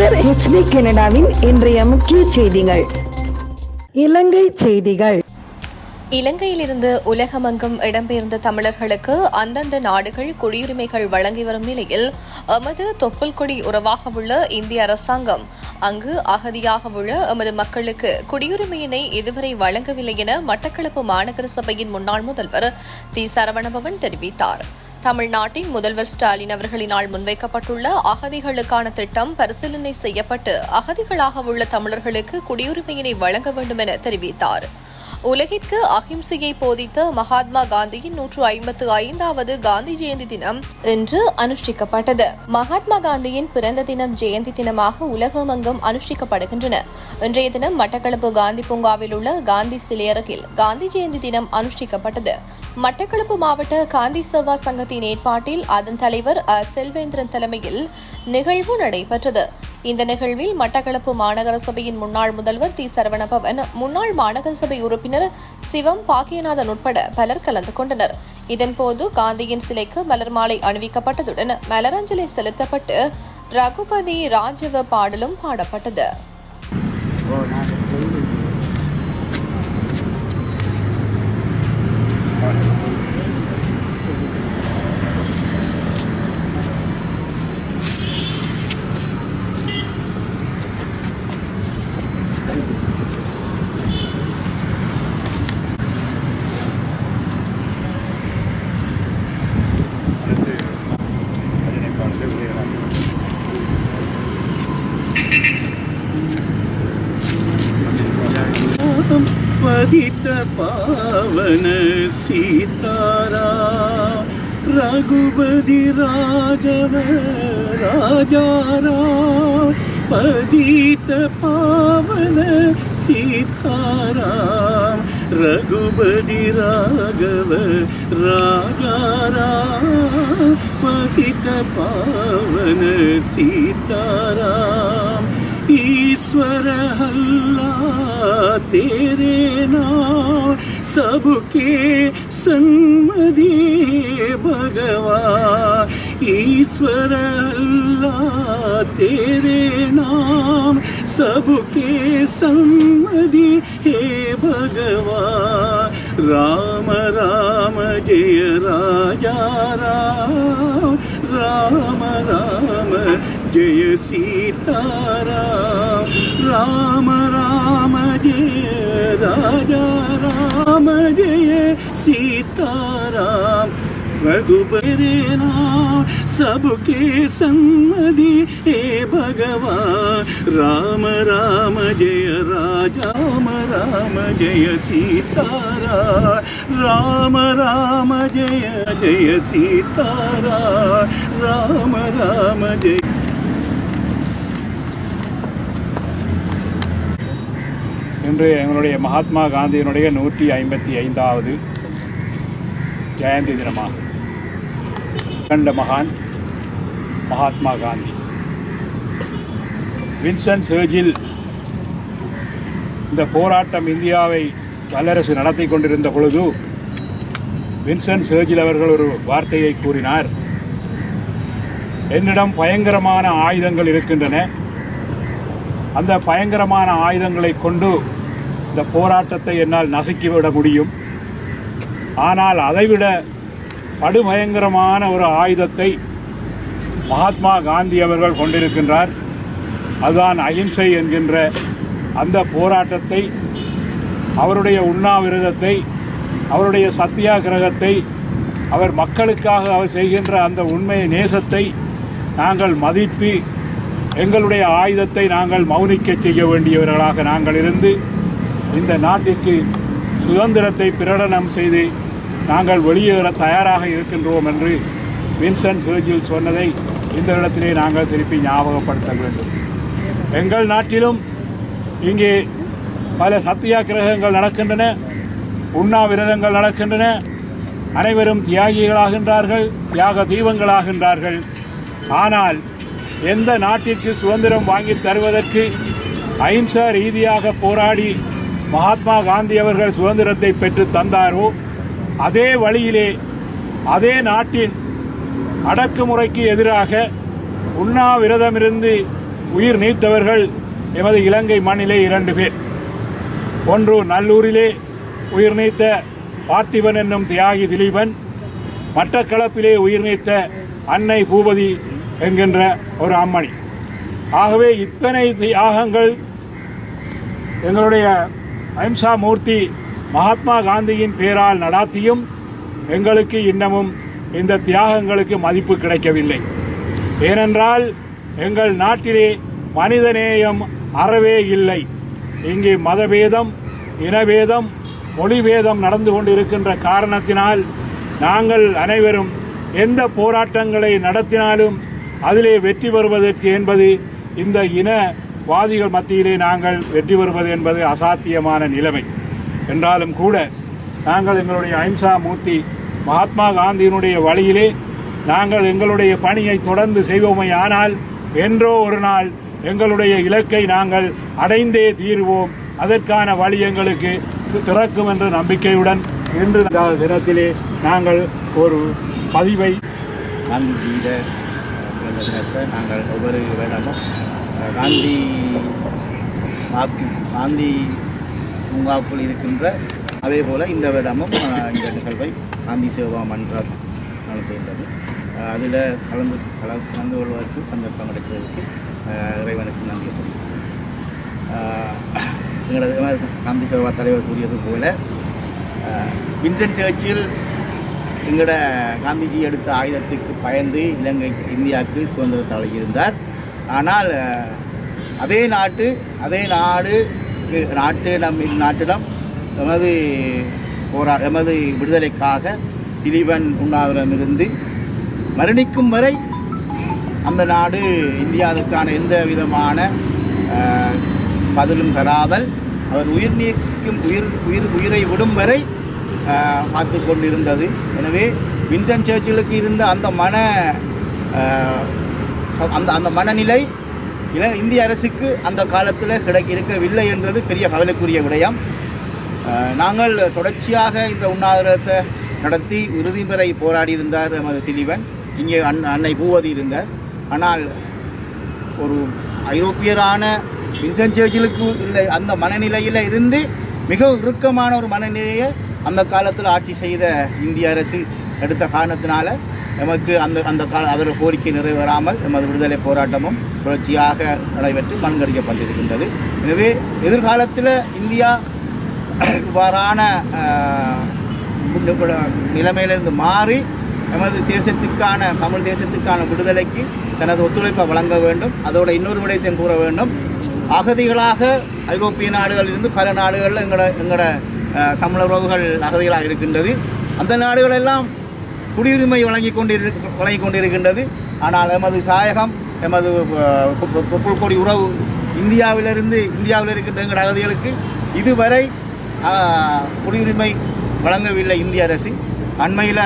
தமிழர் ஹெச்டி கனடாவின் இன்றைய முக்கிய செய்திகள் இலங்கை செய்திகள் இலங்கையிலிருந்து உலகமெங்கும் இடம்பெயர்ந்த தமிழர்களுக்கு அந்தந்த நாடுகள் குடியுரிமைகள் வழங்கி வரும் நிலையில் எமது தொப்புள் கொடி உறவாக உள்ள இந்திய அரசாங்கம் அங்கு அகதியாக உள்ள எமது மக்களுக்கு குடியுரிமையினை இதுவரை வழங்கவில்லை என மட்டக்களப்பு மாநகர சபையின் முன்னாள் முதல்வர் தி சரவணபவன் தெரிவித்தார் தமிழ்நாட்டின் முதல்வர் ஸ்டாலின் அவர்களினால் முன்வைக்கப்பட்டுள்ள அகதிகளுக்கான திட்டம் பரிசீலனை செய்யப்பட்டு அகதிகளாக உள்ள தமிழர்களுக்கு குடியுரிமையினை வழங்க வேண்டும் என தெரிவித்தார் உலகிற்கு அஹிம்சையை போதித்த மகாத்மா காந்தியின் நூற்று ஐம்பத்து ஐந்தாவது காந்தி ஜெயந்தி தினம் இன்று அனுஷ்டிக்கப்பட்டது மகாத்மா காந்தியின் பிறந்த தினம் ஜெயந்தி தினமாக உலகமெங்கும் அனுஷ்டிக்கப்படுகின்றன இன்றைய தினம் மட்டக்களப்பு காந்தி பூங்காவில் உள்ள காந்தி சிலையரங்கில் காந்தி ஜெயந்தி தினம் அனுஷ்டிக்கப்பட்டது மட்டக்களப்பு மாவட்ட காந்தி சேவா சங்கத்தின் ஏற்பாட்டில் அதன் தலைவர் அ. செல்வேந்திரன் தலைமையில் நிகழ்வு நடைபெற்றது இந்த நிகழ்வில் மட்டக்களப்பு மாநகர சபையின் முன்னாள் முதல்வர் தி சரவணபவன் முன்னாள் மாநகர சபை உறுப்பினர் சிவம் பாக்கியநாதன் உட்பட பலர் கலந்து கொண்டனர் இதன்போது காந்தியின் சிலைக்கு மலர் மாலை அணிவிக்கப்பட்டதுடன் மலரஞ்சலி செலுத்தப்பட்டு ரகுபதி ராஜவ பாடலும் பாடப்பட்டது पतित पावन सीतारा रघुपति राघव राजारा पतित पावन सीताराम रघुपति राघव राजाराम पतित पावन सीताराम ईश्वर हल्ला तेरे नाम सबके सन्मति भगवान ईश्वर अल्लाह तेरे नाम सबके सम्मति हे भगवान राम राम जय राजा राम राम राम जय सीताराम राम राम जय राजा राम जय सीताराम रघुपति नाम सबके सम्मति हे भगवान राम राम जय राजा राम राम जय सीताराम राम राम जय जय सीताराम राम राम जय இன்று எங்களுடைய மகாத்மா காந்தியினுடைய நூற்றி ஐம்பத்தி ஐந்தாவது ஜெயந்தி தினமாகும் கண்ட மகான் மகாத்மா காந்தி வின்சென்ட் சர்ஜில் இந்த போராட்டம் இந்தியாவை வல்லரசு நடத்தி கொண்டிருந்த பொழுது வின்சென்ட் சர்ஜில் அவர்கள் ஒரு வார்த்தையை கூறினார் என்னிடம் பயங்கரமான ஆயுதங்கள் இருக்கின்றன அந்த பயங்கரமான ஆயுதங்களை கொண்டு இந்த போராட்டத்தை என்னால் நசுக்கிவிட முடியும் ஆனால் அதைவிட படுபயங்கரமான ஒரு ஆயுதத்தை மகாத்மா காந்தி அவர்கள் கொண்டிருக்கின்றார் அதுதான் அகிம்சை என்கின்ற அந்த போராட்டத்தை அவருடைய உண்ணாவிரதத்தை அவருடைய சத்தியாகிரகத்தை அவர் மக்களுக்காக அவர் செய்கின்ற அந்த உண்மை நேசத்தை நாங்கள் மதித்து எங்களுடைய ஆயுதத்தை நாங்கள் மௌனிக்க செய்ய வேண்டியவர்களாக நாங்கள் இருந்து இந்த நாட்டிற்கு சுதந்திரத்தை பிரகடனம் செய்து நாங்கள் வெளியேற தயாராக இருக்கின்றோம் என்று வின்சென்ட் சர்ஜில் சொன்னதை இந்த இடத்திலே நாங்கள் திருப்பி ஞாபகப்படுத்த வேண்டும் எங்கள் நாட்டிலும் இங்கே பல சத்தியாகிரகங்கள் நடக்கின்றன உண்ணாவிரதங்கள் நடக்கின்றன அனைவரும் தியாகிகளாகின்றார்கள் தியாக தீபங்களாகின்றார்கள் ஆனால் எந்த நாட்டிற்கு சுதந்திரம் வாங்கி தருவதற்கு அஹிம்சா ரீதியாக போராடி மகாத்மா காந்தி அவர்கள் சுதந்திரத்தை பெற்று தந்தாரோ அதே வழியிலே அதே நாட்டின் அடக்குமுறைக்கு எதிராக உண்ணாவிரதமிருந்து உயிர் நீத்தவர்கள் எமது இலங்கை மண்ணிலே இரண்டு பேர் ஒன்று நல்லூரிலே உயிர் நீத்த பார்த்திபன் என்னும் தியாகி திலீபன் மட்டக்களப்பிலே உயிர் நீத்த அன்னை பூபதி என்கின்ற ஒரு அம்மணி ஆகவே இத்தனை தியாகங்கள் எங்களுடைய அஹிம்சா மூர்த்தி மகாத்மா காந்தியின் பேரால் நடாத்தியும் எங்களுக்கு இன்னமும் இந்த தியாகங்களுக்கு மதிப்பு கிடைக்கவில்லை ஏனென்றால் எங்கள் நாட்டிலே மனிதநேயம் அறவே இல்லை இங்கே மதபேதம் இனபேதம் மொழிபேதம் நடந்து கொண்டிருக்கின்ற காரணத்தினால் நாங்கள் அனைவரும் எந்த போராட்டங்களை நடத்தினாலும் அதிலே வெற்றி பெறுவதற்கு என்பது இந்த இனவாதிகள் மத்தியிலே நாங்கள் வெற்றி பெறுவது என்பது அசாத்தியமான நிலைமை என்றாலும் கூட நாங்கள் எங்களுடைய அஹிம்சா மூர்த்தி மகாத்மா காந்தியினுடைய வழியிலே நாங்கள் எங்களுடைய பணியை தொடர்ந்து செய்வோமே ஆனால் என்றோ ஒரு நாள் எங்களுடைய இலக்கை நாங்கள் அடைந்தே தீருவோம் அதற்கான வழி எங்களுக்கு திறக்கும் என்ற நம்பிக்கையுடன் இன்று இந்த தினத்திலே நாங்கள் ஒரு பதிவை காந்திஜியிட பிறந்த தினத்தை நாங்கள் ஒவ்வொரு வருடமும் அஹ், காந்தி வாக்கு காந்தி பூங்காவுக்குள் இருக்கின்ற அதே போல் இந்த வருடமும் அஹ், இந்த நிகழ்வை காந்தி சேவா மன்றம் நடத்துகின்றது அதில் கலந்து கல கலந்து கொள்வதற்கு சந்தர்ப்பம் கிடைக்கிறதுக்கு அஹ், இறைவனுக்கு நன்றி தெரிவிக்கிறேன். அஹ், எங்களது காந்தி சேவா தலைவர் கூறியது போல அஹ், வின்சென்ட் சர்ச்சில் எங்களோட காந்திஜி எடுத்த ஆயுதத்துக்கு பயந்து இலங்கை இந்தியாவுக்கு சுதந்திரத்தை வழங்கியிருந்தார் ஆனால் அஹ், அதே நாட்டு அதே நாடு இ- நாட்டு நம் நாட்டிடம் எமது போரா எமது விடுதலைக்காக திலீபன் உண்ணாவிரமிருந்து மரணிக்கும் வரை அந்த நாடு இந்தியாவுக்கான எந்த விதமான அஹ், பதிலும் தராமல் அவர் உயிர் நீக்கும் உயிர் உயிர் உயிரை விடும் வரை அஹ், காத்து கொண்டிருந்தது எனவே வின்சன் சர்ச்சிலுக்கு இருந்த அந்த மன அஹ், ச- அந்த அந்த மனநிலை இல இந்திய அரசுக்கு அந்த காலத்தில் கிடைக்க இருக்கவில்லை என்றது பெரிய கவலைக்குரிய விடயம் அஹ், நாங்கள் தொடர்ச்சியாக இந்த உண்ணாவிரதத்தை நடத்தி இறுதி வரை போராடி இருந்தார் எமது திலீபன் இங்கே அன் அன்னை பூவதி இருந்தார் ஆனால் ஒரு ஐரோப்பியரான வின்சென்ட் சர்ச்சிலுக்கு இல்லை அந்த மனநிலையில் இருந்து மிக இறுக்கமான ஒரு மனநிலையை அந்த காலத்தில் ஆட்சி செய்த இந்திய அரசு எடுத்த காரணத்தினால எமக்கு அந்த அந்த கால அவர் கோரிக்கை நிறைவேறாமல் எமது விடுதலை போராட்டமும் தொடர்ச்சியாக நடைபெற்று மண்கடிக்கப்பட்டிருக்கின்றது எனவே எதிர்காலத்தில் இந்தியா இவ்வாறான ஆஹ், நிலைமையிலிருந்து மாறி எமது தேசத்துக்கான தமிழ் தேசத்துக்கான விடுதலைக்கு தனது ஒத்துழைப்பை வழங்க வேண்டும் அதோட இன்னொரு விடயத்தையும் கூற வேண்டும் அகதிகளாக ஐரோப்பிய நாடுகளிலிருந்து பல நாடுகளில் எங்களோட எங்களோட அஹ், தமிழ் உறவுகள் அகதிகளாக இருக்கின்றது அந்த நாடுகளெல்லாம் குடியுரிமை வழங்கி கொண்டிரு வழங்கி கொண்டிருக்கின்றது ஆனால் எமது சாயகம் எமது அஹ், கு- கு- கு- கொடி உறவு இந்தியாவிலிருந்து இந்தியாவில் இருக்கின்ற எங்கள் அகதிகளுக்கு இதுவரை அஹ், குடியுரிமை வழங்கவில்லை இந்திய அரசு அண்மையில்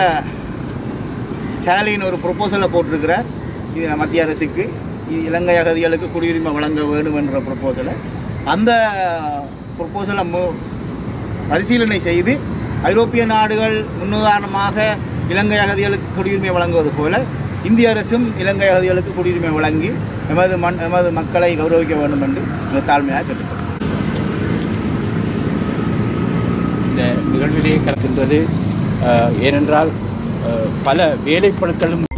ஸ்டாலின் ஒரு ப்ரொப்போசலை போட்டிருக்கிறார் இது மத்திய அரசுக்கு இ- இலங்கை அகதிகளுக்கு குடியுரிமை வழங்க வேண்டும் என்ற ப்ரொப்போசலை அந்த ப்ரொப்போசலை மு பரிசீலனை செய்து ஐரோப்பிய நாடுகள் முன்னுதாரணமாக இலங்கை அகதிகளுக்கு குடியுரிமை வழங்குவது போல இந்திய அரசும் இலங்கை அகதிகளுக்கு குடியுரிமை வழங்கி எமது மண் எமது மக்களை கௌரவிக்க வேண்டும் என்று மிக தாழ்மையாக கேட்டுக்கொள்கிறேன் இந்த நிகழ்விலே கலக்கின்றது அஹ், ஏனென்றால் அஹ், பல வேலைப்பொருட்களும்